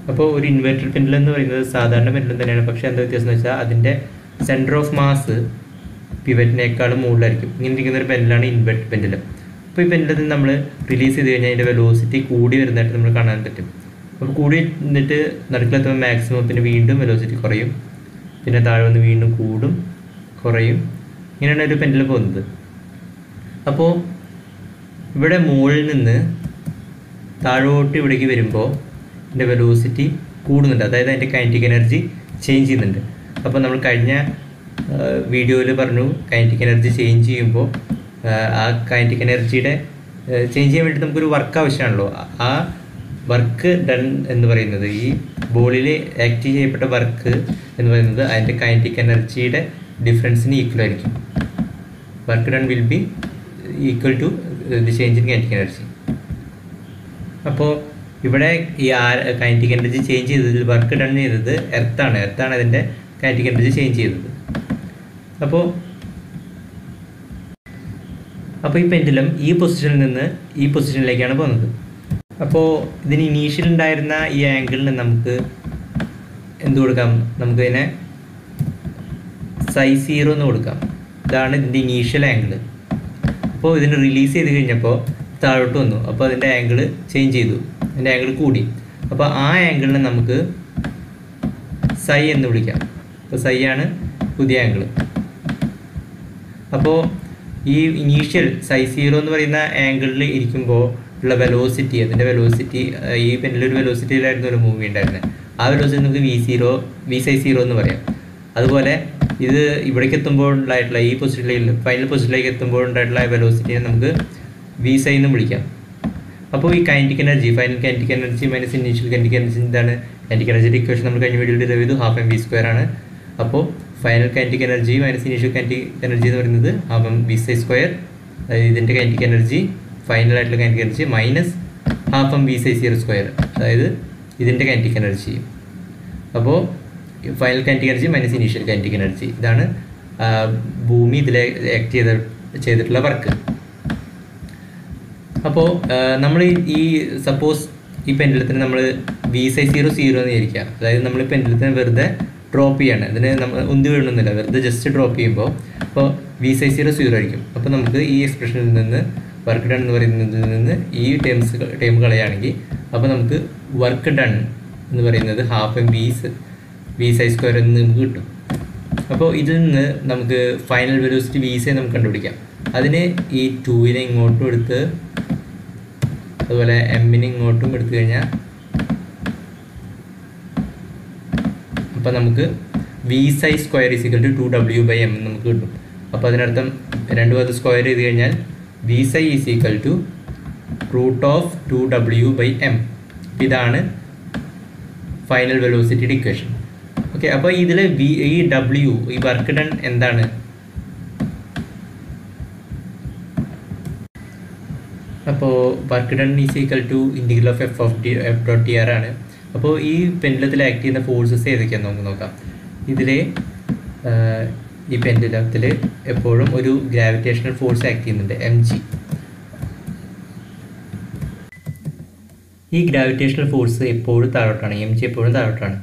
അപ്പോൾ ഒരു inverted pendulum എന്ന് പറയുന്നത് സാധാരണ പെൻഡുലം തന്നെയാണ് പക്ഷേ എന്താ വ്യത്യാസം എന്ന് വെച്ചാൽ അതിൻ്റെ സെൻറ്റർ ഓഫ് മാസ് പിവറ്റിനേക്കാളും മുകളിലായിരിക്കും ഇങ്ങനെ ഇരിക്കുന്ന ഒരു പെൻഡലാണ് ഇൻവേർട്ടഡ് പെൻഡുലം അപ്പോൾ ഈ പെൻഡുലത്തിൽ നമ്മൾ റിലീസ് ചെയ്ത് കഴിഞ്ഞാൽ അതിൻ്റെ വെലോസിറ്റി കൂടി വരുന്നതായിട്ട് നമ്മൾ കാണാൻ പറ്റും അപ്പോൾ കൂടി നിന്നിട്ട് നടുക്കിലെത്തുമ്പോൾ മാക്സിമം പിന്നെ വീണ്ടും വെലോസിറ്റി കുറയും പിന്നെ താഴെ വന്ന് വീണ്ടും കൂടും കുറയും ഇങ്ങനെയാണ് ഒരു പെൻഡുലം പോകുന്നത് അപ്പോൾ ഇവിടെ മുകളിൽ നിന്ന് താഴോട്ട് ഇവിടേക്ക് വരുമ്പോൾ ഇതിൻ്റെ വെലോസിറ്റി കൂടുന്നുണ്ട് അതായത് അതിൻ്റെ കൈനറ്റിക് എനർജി ചേഞ്ച് ചെയ്യുന്നുണ്ട് അപ്പോൾ നമ്മൾ കഴിഞ്ഞ വീഡിയോയിൽ പറഞ്ഞു കൈനറ്റിക് എനർജി ചേഞ്ച് ചെയ്യുമ്പോൾ ആ കൈനറ്റിക് എനർജിയുടെ ചേഞ്ച് ചെയ്യാൻ വേണ്ടി നമുക്കൊരു വർക്ക് ആവശ്യമാണല്ലോ ആ വർക്ക് ഡൺ എന്ന് പറയുന്നത് ഈ ബോളിൽ ആക്റ്റീവ് ചെയ്യപ്പെട്ട വർക്ക് എന്ന് പറയുന്നത് അതിൻ്റെ കൈനറ്റിക് എനർജിയുടെ ഡിഫറൻസിന് ഈക്വൽ ആയിരിക്കും work done will be equal to the change in kinetic energy അപ്പോൾ ഇവിടെ ഈ കൈനറ്റിക് എനർജി ചേഞ്ച് ചെയ്തതിൽ വർക്ക് ഡൺ ചെയ്തത് എർത്താണ് എർത്താണ് അതിൻ്റെ കൈനറ്റിക് എനർജി ചേഞ്ച് ചെയ്തത് അപ്പോൾ അപ്പോൾ ഈ പെൻഡുലം ഈ പൊസിഷനിൽ നിന്ന് ഈ പൊസിഷനിലേക്കാണ് പോകുന്നത് അപ്പോൾ ഇതിന് ഇനീഷ്യൽ ഉണ്ടായിരുന്ന ഈ ആംഗിളിന് നമുക്ക് എന്ത് കൊടുക്കാം നമുക്ക് ഇതിനെ സൈ സീറോ എന്ന് കൊടുക്കാം ഇതാണ് ഇതിൻ്റെ ഇനീഷ്യൽ ആംഗിൾ അപ്പോൾ ഇതിന് റിലീസ് ചെയ്ത് കഴിഞ്ഞപ്പോൾ താഴോട്ട് വന്നു അപ്പോൾ അതിൻ്റെ ആംഗിൾ ചേഞ്ച് ചെയ്തു അതിൻ്റെ ആംഗിൾ കൂടി അപ്പോൾ ആ ആംഗിളിനെ നമുക്ക് സൈ എന്ന് വിളിക്കാം അപ്പോൾ സൈ ആണ് പുതിയ ആംഗിൾ അപ്പോൾ ഈ ഇനീഷ്യൽ സൈ സീറോ എന്ന് പറയുന്ന ആംഗിളിൽ ഇരിക്കുമ്പോൾ ഉള്ള വെലോസിറ്റി അതിൻ്റെ വെലോസിറ്റി ഈ പെന്നിലൊരു വെലോസിറ്റിയിലായിരുന്നു ഒരു മൂവി ഉണ്ടായിരുന്നത് ആ വെലോസിറ്റി നമുക്ക് V zero V psi zero എന്ന് പറയാം അതുപോലെ ഇത് ഇവിടേക്ക് എത്തുമ്പോൾ ഉണ്ടായിട്ടുള്ള ഈ പൊസിഷനിലേക്ക് ഫൈനൽ പൊസിഷനിലേക്ക് എത്തുമ്പോൾ ഉണ്ടായിട്ടുള്ള വെലോസിറ്റിയെ നമുക്ക് വി സൈ എന്നും വിളിക്കാം അപ്പോൾ ഈ kinetic energy final kinetic energy minus initial kinetic energy എന്താണ് കൈനറ്റിക് എനർജിയുടെ ഇക്വേഷൻ നമ്മൾ കഴിഞ്ഞ വീഡിയോയിൽ ഡെറിവ് ചെയ്തു ഹാഫ് എം വി സ്ക്വയർ ആണ് അപ്പോൾ final kinetic energy minus initial kinetic energy എന്ന് പറയുന്നത് half M V psi square ഇതിൻ്റെ കൈനറ്റിക് എനർജി ഫൈനൽ ആയിട്ടുള്ള kinetic energy minus half M V psi zero square അതായത് ഇതിൻ്റെ കൈനറ്റിക് എനർജി അപ്പോൾ final kinetic energy minus initial kinetic energy ഇതാണ് ഭൂമി ഇതിൽ ആക്ട് ചെയ്ത ചെയ്തിട്ടുള്ള വർക്ക് അപ്പോൾ നമ്മൾ ഈ സപ്പോസ് ഈ പെൻഡലത്തിന് നമ്മൾ വി സൈ സീറോ സീറോ എന്ന് വിചാരിക്കുക അതായത് നമ്മൾ ഈ പെൻഡലത്തിന് വെറുതെ ഡ്രോപ്പ് ചെയ്യാണ് ഇതിന് നമ്മൾ ഉന്തി വീഴണമെന്നില്ല വെറുതെ ജസ്റ്റ് ഡ്രോപ്പ് ചെയ്യുമ്പോൾ അപ്പോൾ വി സൈ സീറോ സീറോ ആയിരിക്കും അപ്പോൾ നമുക്ക് ഈ എക്സ്പ്രഷനിൽ നിന്ന് വർക്ക് ഡൺ എന്ന് പറയുന്നതിൽ നിന്ന് ഈ ടേംസ് ടേം കളയുകയാണെങ്കിൽ അപ്പോൾ നമുക്ക് വർക്ക് ഡൺ എന്ന് പറയുന്നത് ഹാഫ് എം വീസ് വി സൈ സ്ക്വയർ എന്ന് നമുക്ക് കിട്ടും അപ്പോൾ ഇതിൽ നിന്ന് നമുക്ക് ഫൈനൽ വെലോസിറ്റി വി സൈ നമുക്ക് കണ്ടുപിടിക്കാം അതിന് ഈ ടൂവിനെ ഇങ്ങോട്ടും എടുത്ത് അതുപോലെ എമ്മിനെ ഇങ്ങോട്ടും എടുത്തു കഴിഞ്ഞാൽ അപ്പോൾ നമുക്ക് V psi square is equal to two W by M എന്ന് നമുക്ക് കിട്ടും അപ്പോൾ അതിനർത്ഥം രണ്ട് ഭാഗത്ത് സ്ക്വയർ ചെയ്ത് കഴിഞ്ഞാൽ V psi is equal to root of two W by M ഇതാണ് ഫൈനൽ വെലോസിറ്റിയുടെ ഇക്വേഷൻ ഓക്കെ അപ്പോൾ ഇതിൽ വി ഈ ഡബ്ല്യു ഈ വർക്ക് ഡൺ എന്താണ് അപ്പോൾ work done is equal to integral of F of D F dot D R ആണ് അപ്പോൾ ഈ പെൻഡലത്തിൽ ആക്ട് ചെയ്യുന്ന ഫോഴ്സസ് ഏതൊക്കെയാണെന്ന് നമുക്ക് നോക്കാം ഇതിൽ ഈ പെൻഡലത്തിൽ എപ്പോഴും ഒരു ഗ്രാവിറ്റേഷണൽ ഫോഴ്സ് ആക്ട് ചെയ്യുന്നുണ്ട് എം ജി ഈ ഗ്രാവിറ്റേഷണൽ ഫോഴ്സ് എപ്പോഴും താഴോട്ടാണ് എം ജി എപ്പോഴും താഴോട്ടാണ്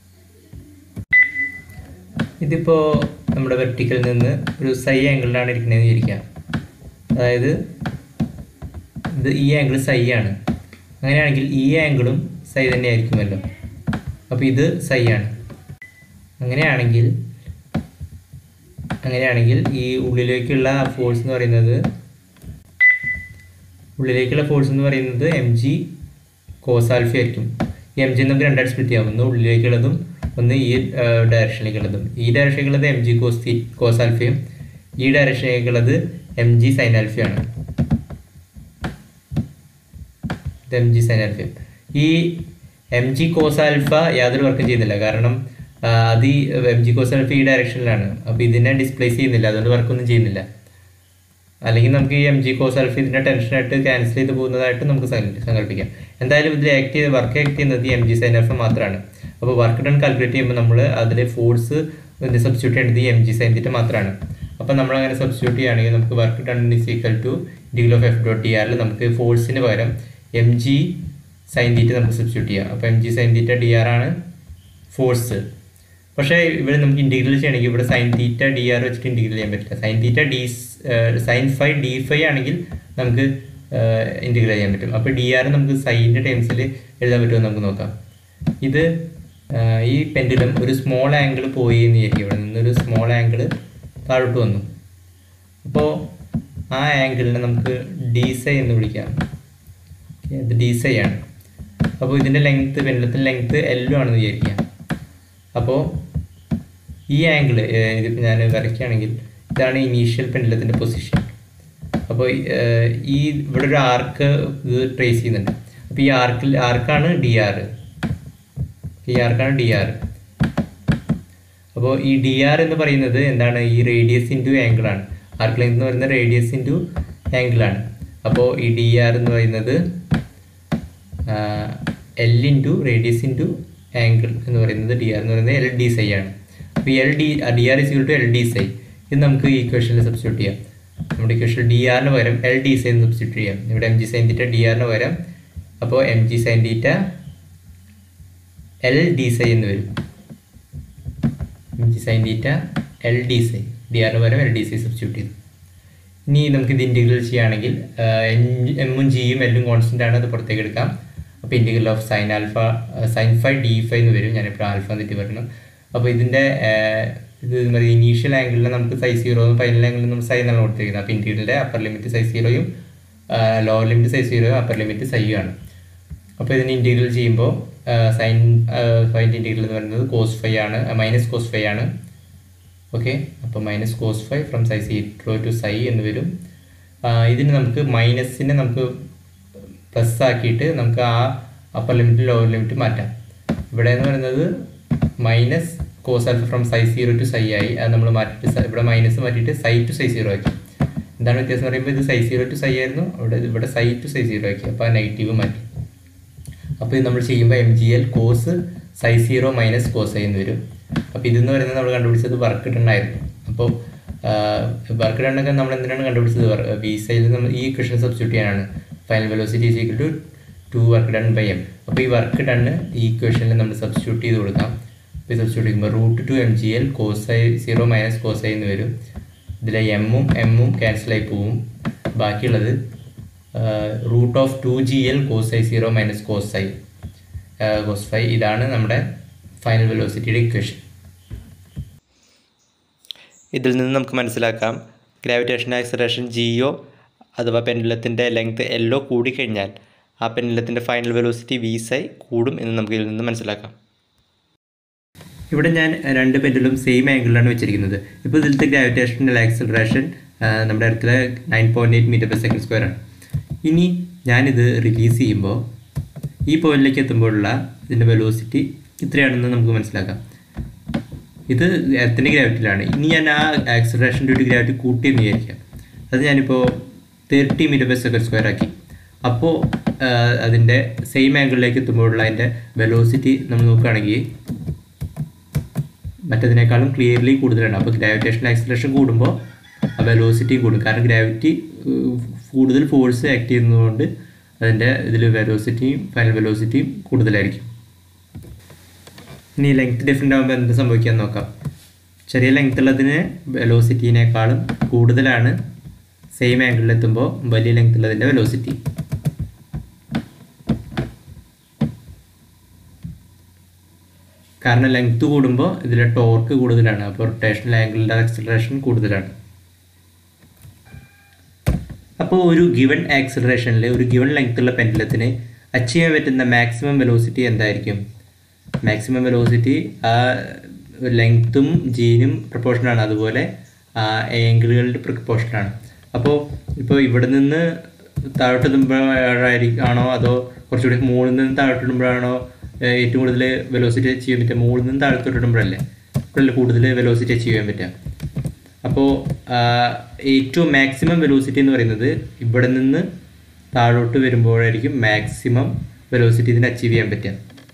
ഇതിപ്പോൾ നമ്മുടെ വെർട്ടിക്കലിൽ നിന്ന് ഒരു സൈ ആംഗിളിലാണ് ഇരിക്കുന്നതെന്ന് വിചാരിക്കാം അതായത് ഇത് ഈ ആംഗിൾ സൈ ആണ് അങ്ങനെയാണെങ്കിൽ ഈ ആംഗിളും സൈ തന്നെ ആയിരിക്കുമല്ലോ അപ്പോൾ ഇത് സൈ ആണ് അങ്ങനെയാണെങ്കിൽ അങ്ങനെയാണെങ്കിൽ ഈ ഉള്ളിലേക്കുള്ള ഫോഴ്സ് എന്ന് പറയുന്നത് ഉള്ളിലേക്കുള്ള ഫോഴ്സ് എന്ന് പറയുന്നത് എം ജി കോസാൽഫി ആയിരിക്കും ഈ എം ജി നമുക്ക് രണ്ടായിട്ട് സ്പ്ലിറ്റ് ചെയ്യാം ഒന്ന് ഉള്ളിലേക്കുള്ളതും ഒന്ന് ഈ ഡയറക്ഷനിലേക്കുള്ളതും ഈ ഡയറക്ഷനിലേക്കുള്ളത് എം ജി കോസ് തി കോസാൽഫയും ഈ ഡയറക്ഷനിലേക്കുള്ളത് എം ജി സൈനാൽഫയാണ് ഇത് എം ജി സൈനാൽഫയും ഈ എം ജി കോസാൽഫ യാതൊരു വർക്കും ചെയ്യുന്നില്ല കാരണം അത് ഈ എം ജി കോസാൽഫ ഈ ഡയറക്ഷനിലാണ് അപ്പോൾ ഇതിനെ ഡിസ്പ്ലേസ് ചെയ്യുന്നില്ല അതുകൊണ്ട് വർക്കൊന്നും ചെയ്യുന്നില്ല അല്ലെങ്കിൽ നമുക്ക് ഈ എം ജി കോസ് അൽഫ ഇതിൻ്റെ ടെൻഷനായിട്ട് ക്യാൻസൽ ചെയ്ത് പോകുന്നതായിട്ട് നമുക്ക് സങ്കല്പിക്കാം എന്തായാലും ഇതിൽ ആക്ട് ചെയ്ത് വർക്ക് ആക്ട് ചെയ്യുന്നത് ഈ എം ജി സൈൻ എഫ് മാത്രമാണ് അപ്പോൾ വർക്ക് ഡൺ കാൽക്കുലേറ്റ് ചെയ്യുമ്പോൾ നമ്മൾ അതിൽ ഫോഴ്സ് സബ്സ്റ്റിറ്റ്യൂട്ട് ചെയ്യേണ്ടത് ഈ എം ജി സൈൻ തീറ്റ മാത്രമാണ് അപ്പോൾ നമ്മൾ അങ്ങനെ സബ്സ്റ്റിറ്റ്യൂട്ട് ചെയ്യുകയാണെങ്കിൽ നമുക്ക് work done is equal to degree of F dot T ആറിൽ നമുക്ക് ഫോഴ്സിന് പകരം എം ജി സൈൻ തീറ്റ നമുക്ക് സബ്സ്റ്റിറ്റ്യൂട്ട് ചെയ്യാം അപ്പോൾ M G sine theta D R ആണ് ഫോഴ്സ് പക്ഷേ ഇവിടെ നമുക്ക് ഇൻറ്റിഗ്രൽ ചെയ്യണമെങ്കിൽ ഇവിടെ സൈൻ തീറ്റ ഡി ആർ വെച്ചിട്ട് ഇൻറ്റിഗ്രൽ ചെയ്യാൻ പറ്റില്ല sine theta D sine phi D phi ആണെങ്കിൽ നമുക്ക് ഇൻറ്റിഗ്രൽ ചെയ്യാൻ പറ്റും അപ്പോൾ ഡി ആർ നമുക്ക് സൈൻ്റെ ടേംസിൽ എഴുതാൻ പറ്റുമോ നമുക്ക് നോക്കാം ഇത് ആ, ഈ പെൻഡിലും ഒരു സ്മോൾ ആംഗിൾ പോയി എന്ന് വിചാരിക്കും ഇവിടെ നിന്നൊരു സ്മോൾ ആംഗിൾ താഴോട്ട് വന്നു അപ്പോൾ ആ ആംഗിളിനെ നമുക്ക് ഡീസൈ എന്ന് വിളിക്കാം Okay, ഇത് ഡീസൈ ആണ് അപ്പോൾ ഇതിൻ്റെ ലെങ്ത്ത് പെൻഡലത്തിൻ്റെ ലെങ്ത്ത് എല്ലോ ആണെന്ന് വിചാരിക്കാം അപ്പോൾ ഈ ആംഗിൾ ഇതിപ്പോൾ ഞാൻ വരയ്ക്കുകയാണെങ്കിൽ ഇതാണ് ഇനീഷ്യൽ പെൻഡലത്തിൻ്റെ പൊസിഷൻ അപ്പോൾ ഈ ഇവിടെ ഒരു ആർക്ക് ഇത് ട്രേസ് ചെയ്യുന്നുണ്ട് അപ്പോൾ ഈ ആർക്കിൽ ആർക്കാണ് ഡി ആർ ഈ ആർക്കാണ് ഡി ആർ അപ്പോൾ ഈ ഡി ആർ എന്ന് പറയുന്നത് എന്താണ് ഈ റേഡിയസ് ഇൻറ്റു ആംഗിളാണ് ആർക്ക് ലെങ്ത് എന്ന് പറയുന്നത് റേഡിയസ് ഇൻറ്റു ആംഗിളാണ് അപ്പോൾ ഈ ഡി ആർ എന്ന് പറയുന്നത് L into radius into angle എന്ന് പറയുന്നത് ഡി ആർ എന്ന് പറയുന്നത് എൽ ഡി സൈ ആണ് അപ്പോൾ L D D R is to L D psi ഇത് നമുക്ക് ഈ ഇക്വേഷനിൽ സബ്സ്റ്റിറ്റ്യൂട്ട് ചെയ്യാം നമ്മുടെ ഇക്വേഷൻ ഡി ആറിന് പകരം എൽ ഡി സൈ എന്ന് സബ്സ്റ്റിറ്റ്യൂട്ട് ചെയ്യാം ഇവിടെ M G sine theta D ആറിന് പകരം അപ്പോൾ M G sine theta L D psi എന്ന് വരും M G sine theta L D psi D ആറിന് പകരം എൽ ഡി സൈ സബ്സ്റ്റിറ്റ്യൂട്ട് ചെയ്തു ഇനി നമുക്ക് ഇത് ഇൻറ്റിഗ്രൽ ചെയ്യുകയാണെങ്കിൽ എമ്മും ജിയും എല്ലും കോൺസ്റ്റൻ്റ് ആണ് അത് പുറത്തേക്ക് എടുക്കാം അപ്പോൾ integral of sine alpha sine phi D phi എന്ന് വരും ഞാനിപ്പോൾ ആൽഫ എന്നിട്ട് പറഞ്ഞു അപ്പോൾ ഇതിൻ്റെ ഇത് ഇനീഷ്യൽ ആംഗിളിൽ നമുക്ക് സൈ സീറോ ഫൈനൽ ആംഗിളിൽ നമ്മൾ സൈൻ എന്നാണ് കൊടുത്തിരിക്കുന്നത് അപ്പോൾ ഇൻറ്റീരിയലിൻ്റെ അപ്പർ ലിമിറ്റ് സൈ സീറോയും ലോവർ ലിമിറ്റ് സൈ സീറോയും അപ്പർ ലിമിറ്റ് സൈയും ആണ് അപ്പോൾ ഇതിന് ഇൻറ്റീഗ്രൽ ചെയ്യുമ്പോൾ സൈൻ ഫൈൻ്റെ ഇൻറ്റീഗ്രൽ എന്ന് പറയുന്നത് കോസ് ഫൈ ആണ് മൈനസ് കോസ് ഫൈ ആണ് ഓക്കെ അപ്പോൾ minus cos five from psi zero to psi എന്ന് വരും ആ, ഇതിന് നമുക്ക് മൈനസിനെ നമുക്ക് പ്ലസ് ആക്കിയിട്ട് നമുക്ക് ആ അപ്പർ ലിമിറ്റ് ലോവർ ലിമിറ്റ് മാറ്റാം ഇവിടെ എന്ന് പറയുന്നത് minus cos alpha from psi zero to psi ആയി അത് നമ്മൾ മാറ്റിയിട്ട് സ- ഇവിടെ മൈനസ് മാറ്റിയിട്ട് സൈ ടു സൈ സീറോ ആക്കി എന്താണ് വ്യത്യാസം എന്ന് പറയുമ്പോൾ ഇത് സൈ സീറോ ടു സൈ ആയിരുന്നു അവിടെ ഇവിടെ സൈ ടു സൈ സീറോ ആക്കി അപ്പോൾ ആ നെഗറ്റീവ് മാറ്റി അപ്പോൾ ഇത് നമ്മൾ ചെയ്യുമ്പോൾ M G L cos psi zero minus cos I എന്ന് വരും അപ്പോൾ ഇതെന്ന് പറയുന്നത് നമ്മൾ കണ്ടുപിടിച്ചത് വർക്ക് ഡൺ ആയിരുന്നു അപ്പോൾ വർക്ക് ഡൺ ഒക്കെ നമ്മൾ എന്തിനാണ് കണ്ടുപിടിച്ചത് വി സൈയിൽ നമ്മൾ ഈ ഇക്വേഷൻ സബ്സ്റ്റിറ്റ്യൂട്ട് ചെയ്യാനാണ് final velocity is equal to two work done by M അപ്പോൾ ഈ വർക്ക് ഡണ്ണ് ഈ ഇക്വേഷനിൽ നമ്മൾ സബ്സ്റ്റിറ്റ്യൂട്ട് ചെയ്ത് കൊടുക്കാം അപ്പോൾ സബ്സ്റ്റിറ്റ്യൂട്ട് ചെയ്യുമ്പോൾ root two M G L cos I zero minus cos I എന്ന് വരും ഇതിലെ എമ്മും എമ്മും ക്യാൻസലായി പോവും ബാക്കിയുള്ളത് root of two G L cos I zero minus cos I cos five ഇതാണ് നമ്മുടെ ഫൈനൽ വെലോസിറ്റിയുടെ ഇക്വേഷൻ ഇതിൽ നിന്ന് നമുക്ക് മനസ്സിലാക്കാം ഗ്രാവിറ്റേഷൻ ആക്സലറേഷൻ ജിയോ അഥവാ പെൻഡുലത്തിൻ്റെ ലെങ്ത് എല്ലോ കൂടിക്കഴിഞ്ഞാൽ ആ പെൻഡുലത്തിൻ്റെ ഫൈനൽ വെലോസിറ്റി വി സൈ കൂടും എന്ന് നമുക്ക് ഇതിൽ നിന്ന് മനസ്സിലാക്കാം ഇവിടെ ഞാൻ രണ്ട് പെൻഡുലും സെയിം ആംഗിളിലാണ് വെച്ചിരിക്കുന്നത് ഇപ്പോൾ ഇതിലത്തെ ഗ്രാവിറ്റേഷണൽ ആക്സലറേഷൻ നമ്മുടെ അടുത്തുള്ള nine point eight metre per second square ആണ് ഇനി ഞാനിത് റിലീസ് ചെയ്യുമ്പോൾ ഈ പോയിന്റിലേക്ക് എത്തുമ്പോഴുള്ള ഇതിൻ്റെ വെലോസിറ്റി ഇത്രയാണെന്ന് നമുക്ക് മനസ്സിലാക്കാം ഇത് എർത്തിൻ്റെ ഗ്രാവിറ്റിയിലാണ് ഇനി ഞാൻ ആ ആക്സലറേഷൻ്റെ ഒരു ഗ്രാവിറ്റി കൂട്ടിയെന്ന് വിചാരിക്കാം അത് ഞാനിപ്പോൾ thirty metre per second square ആക്കി അപ്പോൾ അതിൻ്റെ സെയിം ആംഗിളിലേക്ക് എത്തുമ്പോഴുള്ള അതിൻ്റെ വെലോസിറ്റി നമ്മൾ നോക്കുകയാണെങ്കിൽ മറ്റതിനേക്കാളും ക്ലിയർലി കൂടുതലാണ് അപ്പോൾ ഗ്രാവിറ്റേഷൻ ആക്സലറേഷൻ കൂടുമ്പോൾ ആ വെലോസിറ്റി കൂടും കാരണം ഗ്രാവിറ്റി കൂടുതൽ ഫോഴ്സ് ആക്ട് ചെയ്യുന്നതുകൊണ്ട് അതിൻ്റെ ഇതിൽ വെലോസിറ്റിയും ഫൈനൽ വെലോസിറ്റിയും കൂടുതലായിരിക്കും ഇനി ലെങ്ത് ഡിഫറെൻ്റ് ആകുമ്പോൾ എന്ത് സംഭവിക്കാൻ നോക്കാം ചെറിയ ലെങ്ത് ഉള്ളതിന് വെലോസിറ്റീനേക്കാളും കൂടുതലാണ് സെയിം ആംഗിളിൽ എത്തുമ്പോൾ വലിയ ലെങ്ത് ഉള്ളതിൻ്റെ വെലോസിറ്റി കാരണം ലെങ്ത് കൂടുമ്പോൾ ഇതിലെ ടോർക്ക് കൂടുതലാണ് അപ്പോൾ റൊട്ടേഷണൽ ആംഗിളിൻ്റെ ആക്സിലറേഷൻ കൂടുതലാണ് അപ്പോൾ ഒരു ഗിവൺ ആക്സിലറേഷനിൽ ഒരു ഗിവൺ ലെങ്ത് ഉള്ള പെൻഡലത്തിന് അച്ചീവ് ചെയ്യാൻ പറ്റുന്ന മാക്സിമം വെലോസിറ്റി എന്തായിരിക്കും മാക്സിമം വെലോസിറ്റി ആ ലെങ്ത്തും ജീനും പ്രപ്പോർഷനാണ് അതുപോലെ ആ ആംഗിളുകളുടെ പ്രപ്പോർഷനാണ് അപ്പോൾ ഇപ്പോൾ ഇവിടെ നിന്ന് താഴോട്ട് എത്തുമ്പോഴായിരിക്കും ആണോ അതോ കുറച്ചുകൂടി മുകളിൽ നിന്ന് താഴോട്ട് ഇടുമ്പോഴാണോ ഏഹ് ഏറ്റവും കൂടുതൽ വെലോസിറ്റി അച്ചീവ് ചെയ്യാൻ പറ്റുക മുകളിൽ നിന്ന് താഴത്തോട്ട് ഇടുമ്പോഴല്ലേ അപ്പോഴല്ലേ കൂടുതൽ വെലോസിറ്റി അച്ചീവ് ചെയ്യാൻ പറ്റുക അപ്പോൾ ഏറ്റവും മാക്സിമം വെലോസിറ്റി എന്ന് പറയുന്നത് ഇവിടെ നിന്ന് താഴോട്ട് വരുമ്പോഴായിരിക്കും മാക്സിമം വെലോസിറ്റി ഇതിന് അച്ചീവ് ചെയ്യാൻ പറ്റുക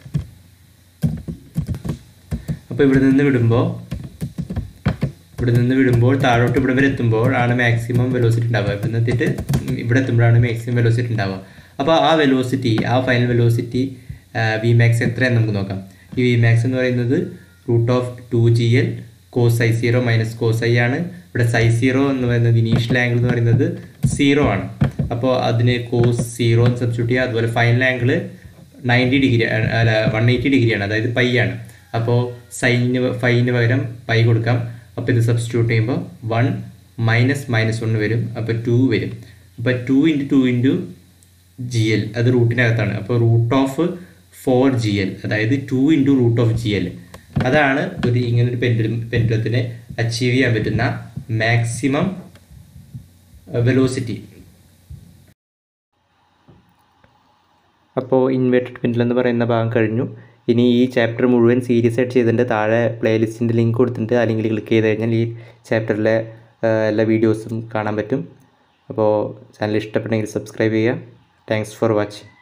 അപ്പോൾ ഇവിടെ നിന്ന് വിടുമ്പോൾ ഇവിടെ നിന്ന് വിടുമ്പോൾ താഴോട്ട് ഇവിടെ വരെ എത്തുമ്പോൾ ആണ് മാക്സിമം വെലോസിറ്റി ഉണ്ടാവുക ഇവിടെ നിന്ന് എത്തിയിട്ട് ഇവിടെ എത്തുമ്പോഴാണ് മാക്സിമം വെലോസിറ്റി ഉണ്ടാവുക അപ്പോൾ ആ വെലോസിറ്റി ആ ഫൈനൽ വെലോസിറ്റി വി മാക്സ് എത്രയാണെന്ന് നമുക്ക് നോക്കാം ഈ വി മാക്സ് എന്ന് പറയുന്നത് root of two G L cos I zero minus cos I ആണ് ഇവിടെ സൈ സീറോ എന്ന് പറയുന്നത് ഇനീഷ്യൽ ആംഗിൾ എന്ന് പറയുന്നത് സീറോ ആണ് അപ്പോൾ അതിന് കോസ് സീറോ എന്ന് സബ്സ്റ്റിറ്റ്യൂട്ട് ചെയ്യുക അതുപോലെ ഫൈനൽ ആംഗിൾ നയൻറ്റി ഡിഗ്രി അല്ല വൺ എയ്റ്റി ഡിഗ്രിയാണ് അതായത് പൈ ആണ് അപ്പോൾ സൈന് ഫൈന് പകരം പൈ കൊടുക്കാം അപ്പോൾ ഇത് സബ്സ്റ്റിറ്റ്യൂട്ട് ചെയ്യുമ്പോൾ വൺ മൈനസ് മൈനസ് വൺ വരും അപ്പോൾ ടു വരും അപ്പോൾ two into two into G L അത് റൂട്ടിനകത്താണ് അപ്പോൾ root of four G L അതായത് two into root of G L അതാണ് ഒരു ഇങ്ങനൊരു പെൻഡുലം പെൻഡുലത്തിന് അച്ചീവ് ചെയ്യാൻ പറ്റുന്ന മാക്സിമം വെലോസിറ്റി അപ്പോൾ ഇൻവേർട്ടഡ് പെൻഡുലം എന്ന് പറയുന്ന ഭാഗം കഴിഞ്ഞു ഇനി ഈ ചാപ്റ്റർ മുഴുവൻ സീരിയസ് ആയിട്ട് ചെയ്തിട്ടുണ്ട് താഴെ പ്ലേലിസ്റ്റിൻ്റെ ലിങ്ക് കൊടുത്തിട്ടുണ്ട് ആ ലിങ്കിൽ ക്ലിക്ക് ചെയ്ത് കഴിഞ്ഞാൽ ഈ ചാപ്റ്ററിലെ എല്ലാ വീഡിയോസും കാണാൻ പറ്റും അപ്പോൾ ചാനൽ ഇഷ്ടപ്പെട്ടെങ്കിൽ സബ്സ്ക്രൈബ് ചെയ്യുക താങ്ക്സ് ഫോർ വാച്ചിങ്